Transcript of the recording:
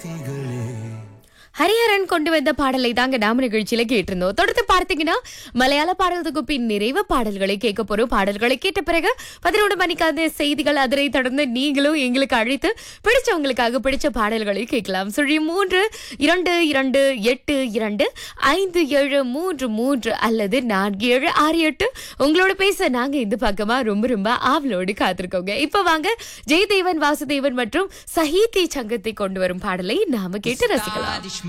ஹரிஹரன் கொண்டு வந்த பாடலை தாங்க நாம நிகழ்ச்சியில கேட்டிருந்தோம் தொடர்ந்து பார்த்தீங்கன்னா மலையாள பாடல் தொகுப்பின் நிறைவு பாடல்களை கேட்க போறோம் பாடல்களை கேட்ட பிறகு பதினொன்று மணிக்கான செய்திகள் அதனை தொடர்ந்து நீங்களும் எங்களுக்கு அழைத்து பிடிச்சவங்களுக்காக பிடிச்ச பாடல்களை கேட்கலாம் சுழி மூன்று இரண்டு இரண்டு எட்டு இரண்டு ஐந்து ஏழு மூன்று மூன்று அல்லது நான்கு ஏழு ஆறு எட்டு உங்களோட பேச நாங்க இந்த பக்கமா ரொம்ப ரொம்ப ஆவலோடு காத்திருக்கோங்க இப்ப வாங்க ஜெயதேவன் வாசுதேவன் மற்றும் சஹீதி சங்கத்தை கொண்டு வரும் பாடலை நாம கேட்டு ரசிக்கலாம்